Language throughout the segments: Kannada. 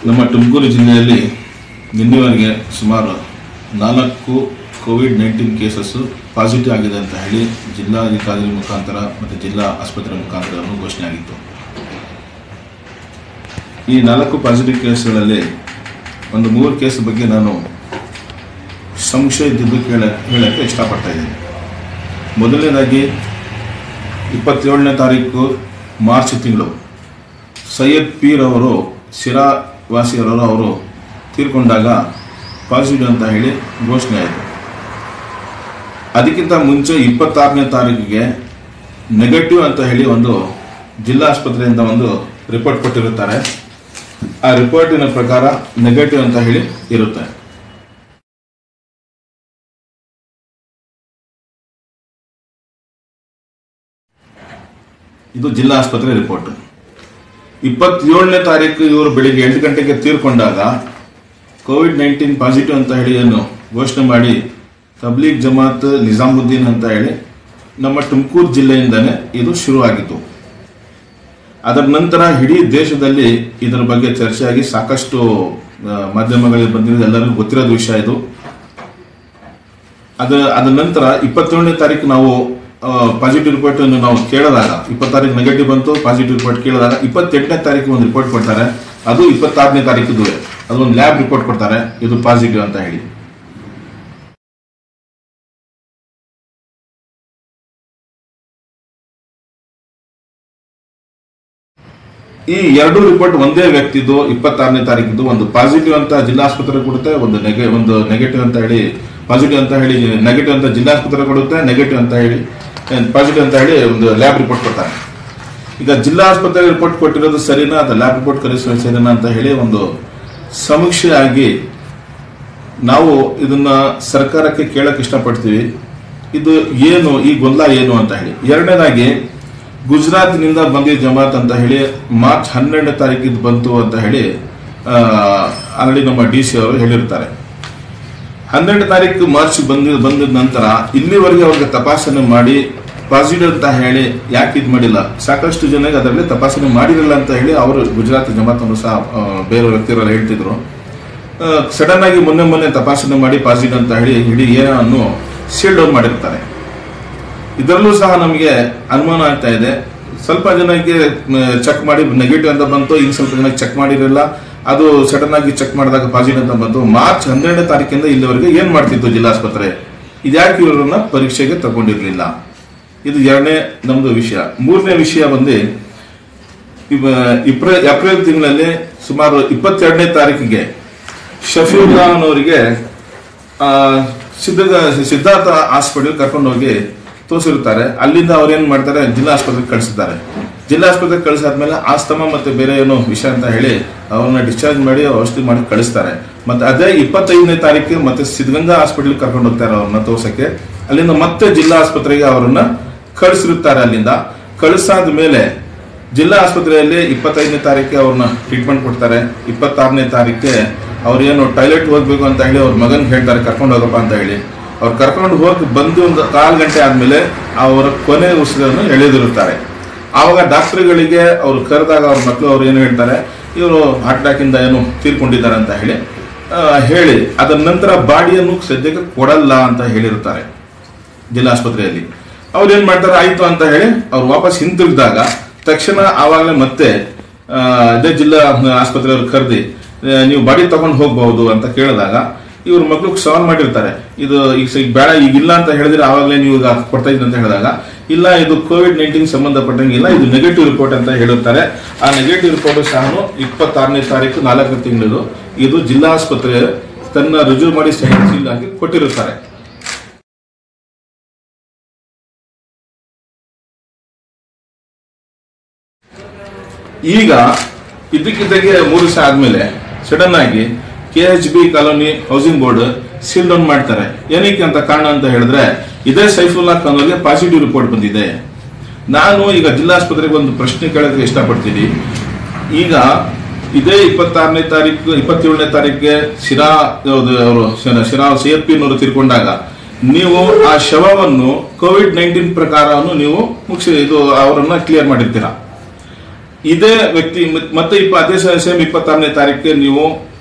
ನಮ್ಮ ತುಮಕೂರು ಜಿಲ್ಲೆಯಲ್ಲಿ ನಿನ್ನೆವರೆಗೆ ಸುಮಾರು ನಾಲ್ಕು ಕೋವಿಡ್ ನೈನ್ಟೀನ್ ಕೇಸಸ್ಸು ಪಾಸಿಟಿವ್ ಆಗಿದೆ ಅಂತ ಹೇಳಿ ಜಿಲ್ಲಾಧಿಕಾರಿ ಮುಖಾಂತರ ಮತ್ತು ಜಿಲ್ಲಾ ಆಸ್ಪತ್ರೆ ಮುಖಾಂತರ ಘೋಷಣೆ ಆಗಿತ್ತು ಈ ನಾಲ್ಕು ಪಾಸಿಟಿವ್ ಕೇಸ್ಗಳಲ್ಲಿ ಒಂದು ಮೂರು ಕೇಸ್ ಬಗ್ಗೆ ನಾನು ಸಂಶಯ ಇದ್ದಿದ್ದು ಕೇಳ ಹೇಳಕ್ಕೆ ಇಷ್ಟಪಡ್ತಾ ಇದ್ದೀನಿ ಮೊದಲನೇದಾಗಿ ಇಪ್ಪತ್ತೇಳನೇ ತಾರೀಕು ಮಾರ್ಚ್ ತಿಂಗಳು ಸೈಯದ್ ಪೀರ್ ಅವರು ಸಿರಾ ವಾಸಿಯರವರು ಅವರು ತೀರ್ಕೊಂಡಾಗ ಪಾಸಿಟಿವ್ ಅಂತ ಹೇಳಿ ಘೋಷಣೆ ಆಯಿತು ಅದಕ್ಕಿಂತ ಮುಂಚೆ ಇಪ್ಪತ್ತಾರನೇ ತಾರೀಕಿಗೆ ನೆಗೆಟಿವ್ ಅಂತ ಹೇಳಿ ಒಂದು ಜಿಲ್ಲಾ ಆಸ್ಪತ್ರೆಯಿಂದ ಒಂದು ರಿಪೋರ್ಟ್ ಕೊಟ್ಟಿರುತ್ತಾರೆ ಆ ರಿಪೋರ್ಟಿನ ಪ್ರಕಾರ ನೆಗೆಟಿವ್ ಅಂತ ಹೇಳಿ ಇರುತ್ತೆ ಇದು ಜಿಲ್ಲಾ ಆಸ್ಪತ್ರೆ ರಿಪೋರ್ಟ್ ಇಪ್ಪತ್ತೇಳನೇ ತಾರೀಕು ಇವರು ಬೆಳಿಗ್ಗೆ ಎಂಟು ಗಂಟೆಗೆ ತೀರ್ಕೊಂಡಾಗ ಕೋವಿಡ್ ನೈನ್ಟೀನ್ ಪಾಸಿಟಿವ್ ಅಂತ ಹೇಳಿ ಏನು ಘೋಷಣೆ ಮಾಡಿ ತಬ್ಲೀಗ್ ಜಮಾತ್ ನಿಜಾಮುದ್ದೀನ್ ಅಂತ ಹೇಳಿ ನಮ್ಮ ತುಮಕೂರು ಜಿಲ್ಲೆಯಿಂದನೇ ಇದು ಶುರುವಾಗಿತ್ತು ಅದರ ನಂತರ ಇಡೀ ದೇಶದಲ್ಲಿ ಇದರ ಬಗ್ಗೆ ಚರ್ಚೆಯಾಗಿ ಸಾಕಷ್ಟು ಆ, ಮಾಧ್ಯಮಗಳಲ್ಲಿ ಬಂದಿರೋದು ಎಲ್ಲರಿಗೂ ಗೊತ್ತಿರೋದು ವಿಷಯ ಇದು ಅದ ಅದ ನಂತರ ಇಪ್ಪತ್ತೇಳನೇ ತಾರೀಕು ನಾವು ಪಾಸಿಟಿವ್ ರಿಪೋರ್ಟ್ ಅನ್ನು ನಾವು ಕೇಳಿದಾಗ ಇಪ್ಪತ್ತಾರೀಕು ನೆಗೆಟಿವ್ ಬಂತು ಪಾಸಿಟಿವ್ ರಿಪೋರ್ಟ್ ಕೇಳಿದಾಗ ಇಪ್ಪತ್ತೆಂಟನೇ ತಾರೀಕು ಒಂದು ರಿಪೋರ್ಟ್ ಕೊಡ್ತಾರೆ ಅದು ಇಪ್ಪತ್ತಾರನೇ ತಾರೀಕು ಅದು ಒಂದು ಲ್ಯಾಬ್ ರಿಪೋರ್ಟ್ ಕೊಡ್ತಾರೆ ಇದು ಪಾಸಿಟಿವ್ ಅಂತ ಹೇಳಿ ಈ ಎರಡು ರಿಪೋರ್ಟ್ ಒಂದೇ ವ್ಯಕ್ತಿದು ಇಪ್ಪತ್ತಾರನೇ ತಾರೀಕಿದ್ದು ಒಂದು ಪಾಸಿಟಿವ್ ಅಂತ ಜಿಲ್ಲಾಸ್ಪತ್ರೆ ಕೊಡುತ್ತೆ ಒಂದು ನೆಗೆ ಒಂದು ನೆಗೆಟಿವ್ ಅಂತ ಹೇಳಿ ಪಾಸಿಟಿವ್ ಅಂತ ಹೇಳಿ ನೆಗೆಟಿವ್ ಅಂತ ಜಿಲ್ಲಾಸ್ಪತ್ರೆ ಕೊಡುತ್ತೆ ನೆಗೆಟಿವ್ ಅಂತ ಹೇಳಿ ಪಾಸಿಟಿವ್ ಅಂತ ಹೇಳಿ ಒಂದು ಲ್ಯಾಬ್ ರಿಪೋರ್ಟ್ ಕೊಡ್ತಾರೆ ಈಗ ಜಿಲ್ಲಾ ಆಸ್ಪತ್ರೆ ರಿಪೋರ್ಟ್ ಕೊಟ್ಟಿರೋದು ಸರಿನಾ ಅಥವಾ ಲ್ಯಾಬ್ ರಿಪೋರ್ಟ್ ಕರೆಸೋದು ಸರಿನಾ ಅಂತ ಹೇಳಿ ಒಂದು ಸಮೀಕ್ಷೆ ಆಗಿ ನಾವು ಇದನ್ನ ಸರ್ಕಾರಕ್ಕೆ ಕೇಳಕ್ ಇಷ್ಟಪಡ್ತೀವಿ ಇದು ಏನು ಈ ಗೊಂದಲ ಏನು ಅಂತ ಹೇಳಿ ಎರಡನೇದಾಗಿ ಗುಜರಾತ್ನಿಂದ ಬಂದಿದ್ದ ಜಮಾತ್ ಅಂತ ಹೇಳಿ ಮಾರ್ಚ್ ಹನ್ನೆರಡನೇ ತಾರೀಕಿದ್ದು ಬಂತು ಅಂತ ಹೇಳಿ ಆಲ್ರೆಡಿ ನಮ್ಮ ಡಿ ಸಿ ಅವರು ಹೇಳಿರ್ತಾರೆ ಹನ್ನೆರಡನೇ ತಾರೀಕು ಮಾರ್ಚ್ ಬಂದ ಬಂದ ನಂತರ ಇಲ್ಲಿವರೆಗೆ ಅವ್ರಿಗೆ ತಪಾಸಣೆ ಮಾಡಿ ಪಾಸಿಟಿವ್ ಅಂತ ಹೇಳಿ ಯಾಕೆ ಇದು ಮಾಡಿಲ್ಲ ಸಾಕಷ್ಟು ಜನರಿಗೆ ಅದರಲ್ಲಿ ತಪಾಸಣೆ ಮಾಡಿರಲಿಲ್ಲ ಅಂತ ಹೇಳಿ ಅವರು ಗುಜರಾತ್ ಜಮಾತನ್ನು ಸಹ ಆ, ಬೇರೆ ವ್ಯಕ್ತಿಗಳು ಹೇಳ್ತಿದ್ರು ಸಡನ್ ಆಗಿ ಮೊನ್ನೆ ಮೊನ್ನೆ ತಪಾಸಣೆ ಮಾಡಿ ಪಾಸಿಟಿವ್ ಅಂತ ಹೇಳಿ ಇಡೀ ಏರಿಯಾವನ್ನು ಸೀಲ್ ಡೌನ್ ಮಾಡಿರ್ತಾರೆ ಇದರಲ್ಲೂ ಸಹ ನಮಗೆ ಅನುಮಾನ ಆಗ್ತಾ ಇದೆ ಸ್ವಲ್ಪ ಜನಕ್ಕೆ ಚೆಕ್ ಮಾಡಿ ನೆಗೆಟಿವ್ ಅಂತ ಬಂತು ಇನ್ನು ಸ್ವಲ್ಪ ಜನಕ್ಕೆ ಚೆಕ್ ಮಾಡಿರಲಿಲ್ಲ ಅದು ಸಡನ್ ಆಗಿ ಚೆಕ್ ಮಾಡಿದಾಗ ಪಾಸಿಟಿವ್ ಅಂತ ಬಂತು ಮಾರ್ಚ್ ಹನ್ನೆರಡನೇ ತಾರೀಕಿಂದ ಇಲ್ಲಿವರೆಗೆ ಏನ್ ಮಾಡ್ತಿತ್ತು ಜಿಲ್ಲಾಸ್ಪತ್ರೆ ಇದ್ಯಾಕೆ ಇವರನ್ನ ಪರೀಕ್ಷೆಗೆ ತಗೊಂಡಿರ್ಲಿಲ್ಲ ಇದು ಎರಡನೇ ನಮ್ದು ವಿಷಯ ಮೂರನೇ ವಿಷಯ ಬಂದು ಇವ- ಇಪ್ರ- ಏಪ್ರಿಲ್ ತಿಂಗಳಲ್ಲಿ ಸುಮಾರು ಇಪ್ಪತ್ತೆರಡನೇ ತಾರೀಕಿಗೆ ಶಫೀವುಲ್ಲಾ ಅವರಿಗೆ ಸಿದ್ಧ ಸಿದ್ಧಾರ್ಥ ಹಾಸ್ಪಿಟಲ್ ಕರ್ಕೊಂಡು ಹೋಗಿ ತೋರಿಸಿರ್ತಾರೆ ಅಲ್ಲಿಂದ ಅವ್ರು ಏನ್ ಮಾಡ್ತಾರೆ ಜಿಲ್ಲಾ ಆಸ್ಪತ್ರೆಗೆ ಕಳಿಸಿದ್ದಾರೆ ಜಿಲ್ಲಾ ಆಸ್ಪತ್ರೆಗೆ ಕಳಿಸಾದ್ಮೇಲೆ ಆಸ್ತಮ ಮತ್ತೆ ಬೇರೆ ಏನೋ ವಿಷಯ ಅಂತ ಹೇಳಿ ಅವ್ರನ್ನ ಡಿಸ್ಚಾರ್ಜ್ ಮಾಡಿ ಔಷಧಿ ಮಾಡಿ ಕಳಿಸ್ತಾರೆ ಮತ್ತೆ ಅದೇ ಇಪ್ಪತ್ತೈದನೇ ತಾರೀಕು ಮತ್ತೆ ಸಿದ್ಧಗಂಗಾ ಹಾಸ್ಪಿಟಲ್ ಕರ್ಕೊಂಡು ಹೋಗ್ತಾರೆ ಅವ್ರನ್ನ ತೋರ್ಸಕ್ಕೆ ಅಲ್ಲಿಂದ ಮತ್ತೆ ಜಿಲ್ಲಾ ಆಸ್ಪತ್ರೆಗೆ ಅವರನ್ನ ಕಳಿಸಿರುತ್ತಾರೆ ಅಲ್ಲಿಂದ ಕಳಿಸಾದ ಮೇಲೆ ಜಿಲ್ಲಾ ಆಸ್ಪತ್ರೆಯಲ್ಲಿ ಇಪ್ಪತ್ತೈದನೇ ತಾರೀಕಿಗೆ ಅವ್ರನ್ನ ಟ್ರೀಟ್ಮೆಂಟ್ ಕೊಡ್ತಾರೆ ಇಪ್ಪತ್ತಾರನೇ ತಾರೀಕಿಗೆ ಅವ್ರೇನು ಟಾಯ್ಲೆಟ್ ಹೋಗ್ಬೇಕು ಅಂತ ಹೇಳಿ ಅವ್ರ ಮಗನ್ ಹೇಳ್ತಾರೆ ಕರ್ಕೊಂಡು ಹೋಗಪ್ಪ ಅಂತ ಹೇಳಿ ಅವ್ರು ಕರ್ಕೊಂಡು ಹೋಗಿ ಬಂದು ಒಂದು ಕಾಲು ಗಂಟೆ ಆದ್ಮೇಲೆ ಅವರ ಕೊನೆ ಉಸಿರನ್ನು ಎಳೆದಿರುತ್ತಾರೆ ಆವಾಗ ಡಾಕ್ಟರ್ಗಳಿಗೆ ಅವ್ರು ಕರೆದಾಗ ಅವ್ರ ಮಕ್ಕಳು ಅವ್ರು ಏನು ಹೇಳ್ತಾರೆ ಇವರು ಹಾರ್ಟ್ ಅಟ್ಯಾಕ್ ಇಂದ ಏನು ತೀರ್ಕೊಂಡಿದ್ದಾರೆ ಅಂತ ಹೇಳಿ ಆ, ಹೇಳಿ ಅದರ ನಂತರ ಬಾಡಿಯನ್ನು ಸದ್ಯಕ್ಕೆ ಕೊಡಲ್ಲ ಅಂತ ಹೇಳಿರ್ತಾರೆ ಜಿಲ್ಲಾ ಆಸ್ಪತ್ರೆಯಲ್ಲಿ ಅವ್ರು ಏನ್ ಮಾಡ್ತಾರೆ ಆಯ್ತು ಅಂತ ಹೇಳಿ ಅವ್ರು ವಾಪಸ್ ಹಿಂತಿರುಗಿದಾಗ ತಕ್ಷಣ ಆವಾಗಲೇ ಮತ್ತೆ ಆ, ಇದೇ ಜಿಲ್ಲಾ ಆಸ್ಪತ್ರೆಯವ್ರು ಕರೆದಿ ನೀವು ಬಾಡಿ ತಗೊಂಡು ಹೋಗ್ಬಹುದು ಅಂತ ಕೇಳಿದಾಗ ಇವ್ರ ಮಕ್ಳು ಸವಾಲ್ ಮಾಡಿರ್ತಾರೆ ಇದು ಈಗ ಸ- ಈಗ ಬೇಡ ಈಗ ಇಲ್ಲ ಅಂತ ಹೇಳಿದ್ರೆ ಆವಾಗಲೇ ನೀವು ಈಗ ಕೊಡ್ತಾ ಇದ್ರಿ ಅಂತ ಹೇಳಿದಾಗ ಇಲ್ಲ ಇದು ಕೋವಿಡ್ ನೈನ್ಟೀನ್ ಸಂಬಂಧಪಟ್ಟಂಗಿಲ್ಲ ಇದು ನೆಗೆಟಿವ್ ರಿಪೋರ್ಟ್ ಅಂತ ಹೇಳಿರ್ತಾರೆ ಆ ನೆಗೆಟಿವ್ ರಿಪೋರ್ಟ್ ಸಹ ಇಪ್ಪತ್ತಾರನೇ ತಾರೀಕು ನಾಲ್ಕನೇ ತಿಂಗಳು ಇದು ಜಿಲ್ಲಾ ಆಸ್ಪತ್ರೆ ತನ್ನ ರುಜು ಮಾಡಿ ಸೀಲ್ ಆಗಿ ಕೊಟ್ಟಿರುತ್ತಾರೆ ಈಗ ಇದ್ದಕ್ಕಿದ್ದಂಗೆ ಮೂರು ದಿವಸ ಆದ್ಮೇಲೆ ಸಡನ್ ಆಗಿ K H B colony housing board seal down ಮಾಡ್ತಾರೆ ಏನಕ್ಕೆ ಅಂತ ಕಾರಣ ಅಂತ ಹೇಳಿದ್ರೆ ಇದೇ ಸೈಫುಲ್ಲಾ ಖಾನ್ಗೆ ಪಾಸಿಟಿವ್ ರಿಪೋರ್ಟ್ ಬಂದಿದೆ ನಾನು ಈಗ ಜಿಲ್ಲಾಸ್ಪತ್ರೆಗೆ ಒಂದು ಪ್ರಶ್ನೆ ಕೇಳೋದಕ್ಕೆ ಇಷ್ಟಪಡ್ತೀನಿ ಈಗ ಇದೇ ಇಪ್ಪತ್ತಾರನೇ ತಾರೀಕು ಇಪ್ಪತ್ತೇಳನೇ ತಾರೀಕಿಗೆ ಶಿರಾ ಅವರು ಶಿರಾ ಸಿ ಎಫ್ ಪಿನವರು ತೀರ್ಕೊಂಡಾಗ ನೀವು ಆ ಶವವನ್ನು ಕೋವಿಡ್ ನೈನ್ಟೀನ್ ಪ್ರಕಾರವನ್ನು ನೀವು ಮುಗಿಸಿ ಇದು ಅವರನ್ನ ಕ್ಲಿಯರ್ ಮಾಡಿರ್ತೀರಾ ಇದೇ ವ್ಯಕ್ತಿ ಮತ್- ಮತ್ತೆ ಇಪ್ಪ ಅದೇ ಸೇಮ್ ಇಪ್ಪತ್ತಾರನೇ ತಾರೀಕಿಗೆ ನೀವು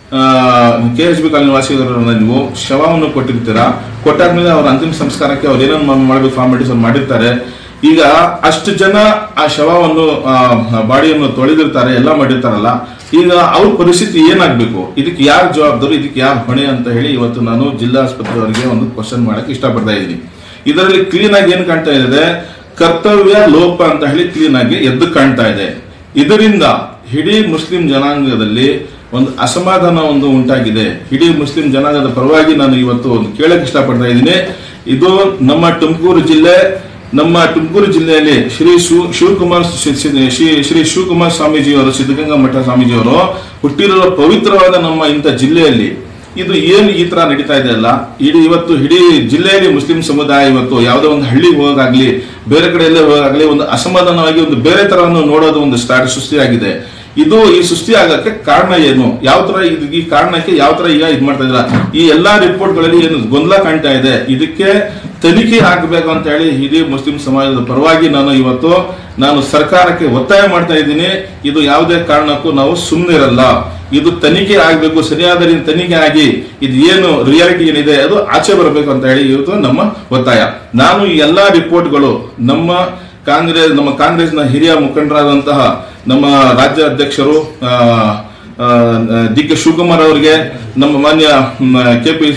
ಕೆ ಎಚ್ ಬಿ ಕಾಲನಿ ವಾಸಿಗರನ್ನ ನೀವು ಶವವನ್ನು ಕೊಟ್ಟಿರ್ತೀರಾ ಕೊಟ್ಟಾದ್ಮೇಲೆ ಅವ್ರ ಅಂತಿಮ ಸಂಸ್ಕಾರಕ್ಕೆ ಅವ್ರು ಏನೇನು ಮಾಡಬೇಕು ಫಾರ್ಮಾಲಿಟೀಸ್ ಅವ್ರು ಮಾಡಿರ್ತಾರೆ ಈಗ ಅಷ್ಟು ಜನ ಆ ಶವವನ್ನು ಬಾಡಿಯನ್ನು ತೊಳೆದಿರ್ತಾರೆ ಎಲ್ಲ ಮಾಡಿರ್ತಾರಲ್ಲ ಈಗ ಅವ್ರ ಪರಿಸ್ಥಿತಿ ಏನಾಗ್ಬೇಕು ಇದಕ್ಕೆ ಯಾರು ಜವಾಬ್ದಾರಿ ಇದಕ್ಕೆ ಯಾರು ಹೊಣೆ ಅಂತ ಹೇಳಿ ಇವತ್ತು ನಾನು ಜಿಲ್ಲಾ ಆಸ್ಪತ್ರೆಯವರಿಗೆ ಒಂದು ಕ್ವಶನ್ ಮಾಡಕ್ಕೆ ಇಷ್ಟಪಡ್ತಾ ಇದ್ದೀನಿ ಇದರಲ್ಲಿ ಕ್ಲೀನ್ ಆಗಿ ಏನ್ ಕಾಣ್ತಾ ಇದೆ ಕರ್ತವ್ಯ ಲೋಪ ಅಂತ ಹೇಳಿ ಕ್ಲೀನ್ ಆಗಿ ಎದ್ದು ಕಾಣ್ತಾ ಇದೆ ಇದರಿಂದ ಇಡೀ ಮುಸ್ಲಿಂ ಜನಾಂಗದಲ್ಲಿ ಒಂದು ಅಸಮಾಧಾನ ಒಂದು ಉಂಟಾಗಿದೆ ಇಡೀ ಮುಸ್ಲಿಂ ಜನಾಂಗದ ಪರವಾಗಿ ನಾನು ಇವತ್ತು ಒಂದು ಕೇಳಕ್ ಇಷ್ಟಪಡ್ತಾ ಇದ್ದೀನಿ ಇದು ನಮ್ಮ ತುಮಕೂರು ಜಿಲ್ಲೆ ನಮ್ಮ ತುಮಕೂರು ಜಿಲ್ಲೆಯಲ್ಲಿ ಶ್ರೀ ಶಿವ ಶಿವಕುಮಾರ್ ಶಿ- ಶಿ- ಶ್ರೀ ಶ್ರೀ ಶಿವಕುಮಾರ್ ಸ್ವಾಮೀಜಿಯವರು ಸಿದ್ಧಗಂಗಾ ಮಠ ಸ್ವಾಮೀಜಿಯವರು ಹುಟ್ಟಿರುವ ಪವಿತ್ರವಾದ ನಮ್ಮ ಇಂಥ ಜಿಲ್ಲೆಯಲ್ಲಿ ಇದು ಏನು ಈ ತರ ನಡೀತಾ ಇದೆ ಅಲ್ಲ ಇಡೀ ಇವತ್ತು ಇಡೀ ಜಿಲ್ಲೆಯಲ್ಲಿ ಮುಸ್ಲಿಂ ಸಮುದಾಯ ಇವತ್ತು ಯಾವುದೋ ಒಂದು ಹಳ್ಳಿಗೆ ಹೋಗಾಗ್ಲಿ ಬೇರೆ ಕಡೆ ಎಲ್ಲ ಹೋಗಾಗ್ಲಿ ಒಂದು ಅಸಮಾಧಾನವಾಗಿ ಒಂದು ಬೇರೆ ತರವನ್ನು ನೋಡೋದು ಒಂದು ಸ್ಟಾರ್ಟ್ ಸೃಷ್ಟಿಯಾಗಿದೆ ಇದು ಈ ಸೃಷ್ಟಿ ಆಗಕ್ಕೆ ಕಾರಣ ಏನು ಯಾವ ತರ ಇದು ಈ ಕಾರಣಕ್ಕೆ ಯಾವ ತರ ಈಗ ಇದ್ ಮಾಡ್ತಾ ಇದ್ರ ಈ ಎಲ್ಲಾ ರಿಪೋರ್ಟ್ಗಳಲ್ಲಿ ಏನು ಗೊಂದಲ ಕಾಣ್ತಾ ಇದೆ ಇದಕ್ಕೆ ತನಿಖೆ ಆಗ್ಬೇಕು ಅಂತ ಹೇಳಿ ಇಡೀ ಮುಸ್ಲಿಂ ಸಮಾಜದ ಪರವಾಗಿ ನಾನು ಇವತ್ತು ನಾನು ಸರ್ಕಾರಕ್ಕೆ ಒತ್ತಾಯ ಮಾಡ್ತಾ ಇದ್ದೀನಿ ಇದು ಯಾವುದೇ ಕಾರಣಕ್ಕೂ ನಾವು ಸುಮ್ಮನಿರಲ್ಲ ಇದು ತನಿಖೆ ಆಗಬೇಕು ಸರಿಯಾದ ರೀತಿ ತನಿಖೆ ಆಗಿ ಇದು ಏನು ರಿಯಾಲಿಟಿ ಏನಿದೆ ಅದು ಆಚೆ ಬರಬೇಕು ಅಂತ ಹೇಳಿ ಇವತ್ತು ನಮ್ಮ ಒತ್ತಾಯ ನಾನು ಈ ಎಲ್ಲಾ ರಿಪೋರ್ಟ್ಗಳು ನಮ್ಮ ಕಾಂಗ್ರೆಸ್ ನಮ್ಮ ಕಾಂಗ್ರೆಸ್ನ ಹಿರಿಯ ಮುಖಂಡರಾದಂತಹ ನಮ್ಮ ರಾಜ್ಯ ಅಧ್ಯಕ್ಷರು ಆ, ಆ, ಡಿ ಕೆ ಶಿವಕುಮಾರ್ ಅವರಿಗೆ ನಮ್ಮ ಮಾನ್ಯ ಕೆಪಿ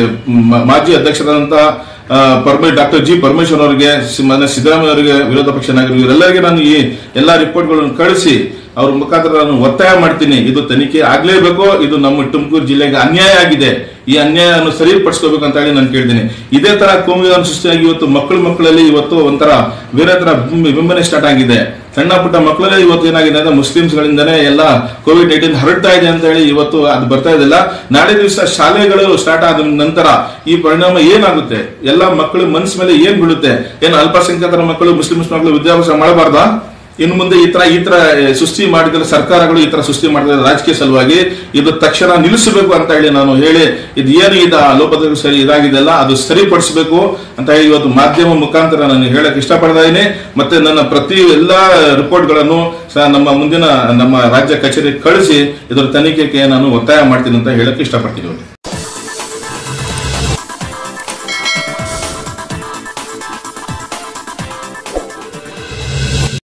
ಮಾಜಿ ಅಧ್ಯಕ್ಷರಾದಂತಹ ಆ, ಪರಮೇ ಡಾಕ್ಟರ್ ಜಿ ಪರಮೇಶ್ವರ್ ಅವರಿಗೆ ಸಿ- ಮಾನ್ಯ ಸಿದ್ದರಾಮಯ್ಯ ಅವರಿಗೆ ವಿರೋಧ ಪಕ್ಷ ನಾಯಕರು ಇವರೆಲ್ಲರಿಗೆ ನಾನು ಈ ಎಲ್ಲಾ ರಿಪೋರ್ಟ್ಗಳನ್ನು ಕಳಿಸಿ ಅವ್ರ ಮುಖಾಂತರ ನಾನು ಒತ್ತಾಯ ಮಾಡ್ತೀನಿ ಇದು ತನಿಖೆ ಆಗ್ಲೇಬೇಕು ಇದು ನಮ್ಮ ತುಮಕೂರು ಜಿಲ್ಲೆಗೆ ಅನ್ಯಾಯ ಆಗಿದೆ ಈ ಅನ್ಯಾಯವನ್ನು ಸರಿಪಡಿಸ್ಕೋಬೇಕು ಅಂತ ಹೇಳಿ ನಾನು ಕೇಳ್ತೀನಿ ಇದೇ ತರ ಕೋಮುವಿನ ಸೃಷ್ಟಿಯಾಗಿ ಇವತ್ತು ಮಕ್ಕಳು ಮಕ್ಕಳಲ್ಲಿ ಇವತ್ತು ಒಂಥರ ಬೇರೆ ತರ ಬಿಂಬ- ಬಿಂಬನೆ ಸ್ಟಾರ್ಟ್ ಆಗಿದೆ ಸಣ್ಣ ಪುಟ್ಟ ಮಕ್ಕಳಲ್ಲೇ ಇವತ್ತು ಏನಾಗಿದೆ ಅಂದ್ರೆ ಮುಸ್ಲಿಮ್ಸ್ ಗಳಿಂದನೇ ಎಲ್ಲ ಕೋವಿಡ್ ನೈನ್ಟೀನ್ ಹರಡ್ತಾ ಇದೆ ಅಂತ ಹೇಳಿ ಇವತ್ತು ಅದು ಬರ್ತಾ ಇದೆಲ್ಲ ನಾಳೆ ದಿವಸ ಶಾಲೆಗಳು ಸ್ಟಾರ್ಟ್ ಆದ ನಂತರ ಈ ಪರಿಣಾಮ ಏನಾಗುತ್ತೆ ಎಲ್ಲ ಮಕ್ಕಳು ಮನಸ್ಸು ಮೇಲೆ ಏನ್ ಬೀಳುತ್ತೆ ಏನು ಅಲ್ಪಸಂಖ್ಯಾತರ ಮಕ್ಕಳು ಮುಸ್ಲಿಮ್ಸ್ ಮಕ್ಕಳು ವಿದ್ಯಾಭ್ಯಾಸ ಮಾಡಬಾರ್ದಾ ಇನ್ನು ಮುಂದೆ ಈ ತರ ಈ ತರ ಸೃಷ್ಟಿ ಮಾಡಿದ್ರೆ ಸರ್ಕಾರಗಳು ಈ ತರ ಸೃಷ್ಟಿ ಮಾಡಿದ್ರೆ ರಾಜಕೀಯ ಸಲುವಾಗಿ ಇದು ತಕ್ಷಣ ನಿಲ್ಲಿಸಬೇಕು ಅಂತ ಹೇಳಿ ನಾನು ಹೇಳಿ ಇದು ಏನು ಇದ ಲೋಪದ ಸರಿ ಇದಾಗಿದೆಲ್ಲ ಅದು ಸರಿಪಡಿಸಬೇಕು ಅಂತ ಹೇಳಿ ಇವತ್ತು ಮಾಧ್ಯಮ ಮುಖಾಂತರ ನಾನು ಹೇಳಕ್ ಇಷ್ಟಪಡ್ತಾ ಇದ್ದೀನಿ ಮತ್ತೆ ನನ್ನ ಪ್ರತಿ ಎಲ್ಲಾ ರಿಪೋರ್ಟ್ಗಳನ್ನು ಸಹ ನಮ್ಮ ಮುಂದಿನ ನಮ್ಮ ರಾಜ್ಯ ಕಚೇರಿಗೆ ಕಳಿಸಿ ಇದರ ತನಿಖೆಗೆ ನಾನು ಒತ್ತಾಯ ಮಾಡ್ತೀನಿ ಅಂತ ಹೇಳಕ್ ಇಷ್ಟಪಡ್ತೀನಿ